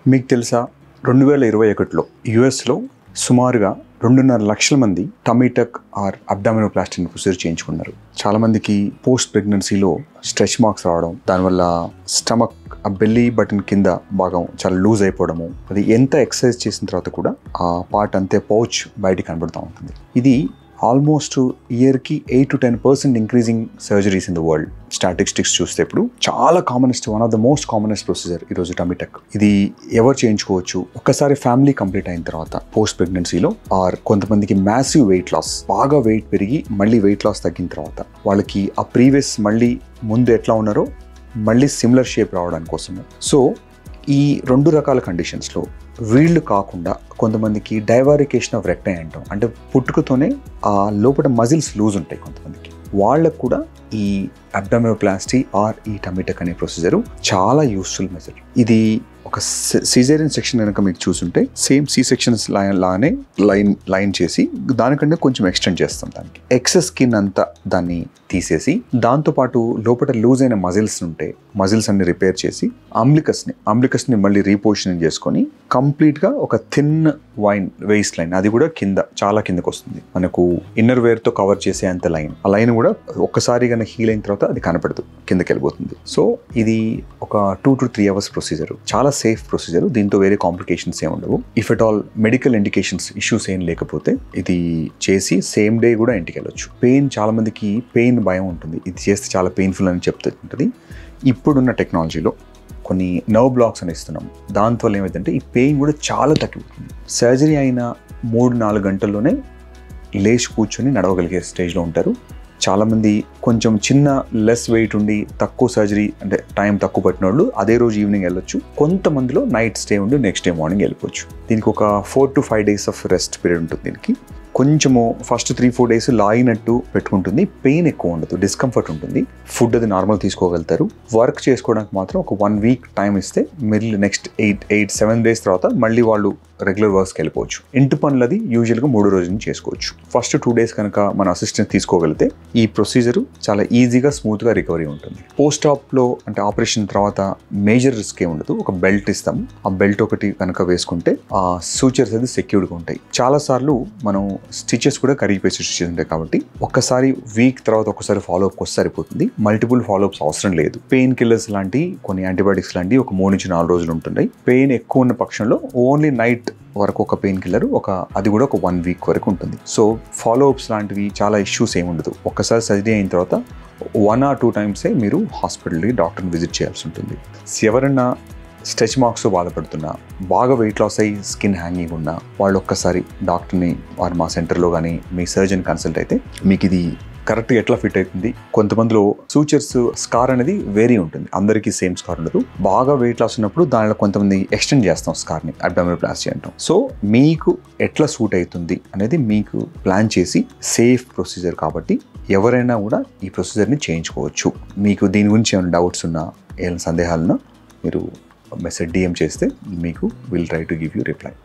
మీకు తెలుసా రెండు వేల ఇరవై ఒకటిలో యుఎస్లో సుమారుగా రెండున్నర లక్షల మంది టమీటక్ ఆర్ అబ్డామినోప్లాస్టిక్ ప్రొసీజర్ చేయించుకున్నారు చాలా మందికి పోస్ట్ ప్రెగ్నెన్సీలో స్ట్రెచ్ మార్క్స్ రావడం దానివల్ల స్టమక్ ఆ బెల్లీ బటన్ కింద భాగం చాలా లూజ్ అయిపోవడము అది ఎంత ఎక్సర్సైజ్ చేసిన తర్వాత కూడా ఆ పార్ట్ అంతే పౌచ్ బయటికి కనబడుతూ ఉంటుంది ఇది ఆల్మోస్ట్ ఇయర్కి eight to ten percent increasing surgeries in the world statistics చూస్తే ఇప్పుడు చాలా commonest one of the most commonest procedure ఈరోజు టమిటెక్ ఇది ఎవరు చేయించుకోవచ్చు ఒక్కసారి ఫ్యామిలీ కంప్లీట్ అయిన తర్వాత పోస్ట్ ప్రెగ్నెన్సీలో ఆర్ కొంతమందికి మ్యాసివ్ వెయిట్ లాస్ బాగా వెయిట్ పెరిగి మళ్ళీ వెయిట్ లాస్ తగ్గిన తర్వాత వాళ్ళకి ఆ ప్రీవియస్ మళ్ళీ ముందు ఎట్లా ఉన్నారో మళ్ళీ సిమిలర్ షేప్ రావడానికి కోసము సో ఈ రెండు రకాల కండిషన్స్లో వీళ్ళు కాకుండా కొంతమందికి డైవారికేషన్ ఆఫ్ రెక్టై అంటాం అంటే పుట్టుకతోనే ఆ లోపల మజిల్స్ లూజ్ ఉంటాయి కొంతమందికి వాళ్ళకు కూడా ఈ అబ్డమినోప్లాస్టీ ఆర్ ఈ టమిటక్ అనే ప్రొసీజర్ చాలా యూస్ఫుల్ మెథడ్ ఇది ఒక సిజేరియన్ సెక్షన్ కనుక మీకు చూసుంటే సేమ్ సి సెక్షన్స్ లైన్ లానే లైన్ లైన్ చేసి దానికంటే కొంచెం ఎక్స్టెండ్ చేస్తాం దానికి ఎక్సెస్ స్కిన్ అంతా దాన్ని తీసేసి దాంతోపాటు లోపల లూజ్ అయిన మజిల్స్ ఉంటే మజిల్స్ అన్ని రిపేర్ చేసి అంబ్లికస్ని అంబ్లికస్ని మళ్ళీ రీపోజిషనింగ్ చేసుకొని కంప్లీట్గా ఒక థిన్ వైన్ వేస్ట్ లైన్ అది కూడా కింద చాలా కిందకు వస్తుంది మనకు ఇన్నర్ వేర్తో కవర్ చేసే అంత లైన్ ఆ లైన్ కూడా ఒక్కసారి కన్నా హీల్ అయిన తర్వాత అది కనపడదు కిందకి వెళ్ళిపోతుంది సో ఇది ఒక two to three hours procedure చాలా సేఫ్ ప్రొసీజర్ దీంతో వేరే కాంప్లికేషన్స్ ఏమి ఉండవు if at all medical indications issues ఏం లేకపోతే ఇది చేసి సేమ్ డే కూడా ఇంటికి వెళ్ళొచ్చు పెయిన్ చాలా మందికి పెయిన్ భయం ఉంటుంది ఇది చేస్తే చాలా పెయిన్ఫుల్ అని చెప్తుంటుంది ఇప్పుడున్న టెక్నాలజీలో కొన్ని నర్వ్ బ్లాక్స్ అని ఇస్తున్నాం దాంతో ఏమైందంటే ఈ పెయిన్ కూడా చాలా తగ్గిపోతుంది సర్జరీ అయిన మూడు నాలుగు గంటల్లోనే లేచి కూర్చొని నడవగలిగే స్టేజ్లో ఉంటారు చాలామంది కొంచెం చిన్న లెస్ వెయిట్ ఉండి తక్కువ సర్జరీ అంటే టైం తక్కువ పట్టిన వాళ్ళు అదే రోజు ఈవినింగ్ వెళ్ళొచ్చు కొంతమందిలో నైట్ స్టే ఉండి నెక్స్ట్ డే మార్నింగ్ వెళ్ళిపోవచ్చు దీనికి ఒక four to five days off rest period ఉంటుంది దీనికి కొంచెము ఫస్ట్ త్రీ ఫోర్ డేస్ లాగినట్టు పెట్టుకుంటుంది పెయిన్ ఎక్కువ ఉండదు డిస్కంఫర్ట్ ఉంటుంది ఫుడ్ అది నార్మల్ తీసుకోగలుగుతారు వర్క్ చేసుకోవడానికి మాత్రం ఒక వన్ వీక్ టైం ఇస్తే middle next eight eight seven days తర్వాత మళ్ళీ వాళ్ళు రెగ్యులర్ వర్క్స్కి వెళ్ళిపోవచ్చు ఇంటి పనులది యూజువల్గా మూడు రోజుల నుంచి చేసుకోవచ్చు ఫస్ట్ టూ డేస్ కనుక మన అసిస్టెంట్ తీసుకోగలిగితే ఈ ప్రొసీజర్ చాలా ఈజీగా స్మూత్గా రికవరీ ఉంటుంది పోస్ట్ ఆప్లో అంటే ఆపరేషన్ తర్వాత మేజర్ రిస్క్ ఏ ఉండదు ఒక బెల్ట్ ఇస్తాం ఆ బెల్ట్ ఒకటి కనుక వేసుకుంటే ఆ సూచర్స్ అది సెక్యూర్డ్గా ఉంటాయి చాలా సార్లు మనం స్టిచెస్ కూడా కరిగిపోయే స్టిచెస్ ఉంటాయి కాబట్టి ఒక్కసారి వీక్ తర్వాత ఒకసారి ఫాలో అప్ వస్తే సరిపోతుంది మల్టిపుల్ ఫాలో అప్స్ అవసరం లేదు పెయిన్ కిల్లర్స్ లాంటి కొన్ని యాంటీబయాటిక్స్ లాంటివి ఒక మూడు నుంచి నాలుగు రోజులు ఉంటున్నాయి పెయిన్ ఎక్కువ ఉన్న పక్షంలో ఓన్లీ నైట్ వరకు ఒక పెయిన్ కిల్లర్ ఒక అది కూడా ఒక వన్ వీక్ వరకు ఉంటుంది సో ఫాలో అప్స్ లాంటివి చాలా ఇష్యూస్ ఏమి ఉండదు ఒక్కసారి సర్జరీ అయిన తర్వాత వన్ ఆర్ టూ టైమ్సే మీరు హాస్పిటల్కి డాక్టర్ని విజిట్ చేయాల్సి ఉంటుంది ఎవరన్నా స్ట్రెచ్ మార్క్స్తో బాధపడుతున్నా బాగా వెయిట్ లాస్ అయ్యి స్కిన్ హ్యాంగింగ్ ఉన్నా వాళ్ళు ఒక్కసారి డాక్టర్ని వారు మా సెంటర్లో కానీ మీ సర్జన్ కన్సల్ట్ అయితే మీకు ఇది కరెక్ట్గా ఎట్లా ఫిట్ అవుతుంది కొంతమందిలో సూచర్స్ స్కార్ అనేది వేరీ ఉంటుంది అందరికీ సేమ్ స్కార్ ఉండదు బాగా వెయిట్ లాస్ ఉన్నప్పుడు దానిలో కొంతమంది ఎక్స్టెండ్ చేస్తాం స్కార్ని అబ్డామినల్ ప్లాస్టీ అంటాం సో మీకు ఎట్లా సూట్ అవుతుంది అనేది మీకు ప్లాన్ చేసి సేఫ్ ప్రొసీజర్ కాబట్టి ఎవరైనా కూడా ఈ ప్రొసీజర్ని చేయించుకోవచ్చు మీకు దీని గురించి ఏమైనా డౌట్స్ ఉన్నా ఏమైనా సందేహాలున్నా మీరు మెసేజ్ డిఎం చేస్తే మీకు will try to give you reply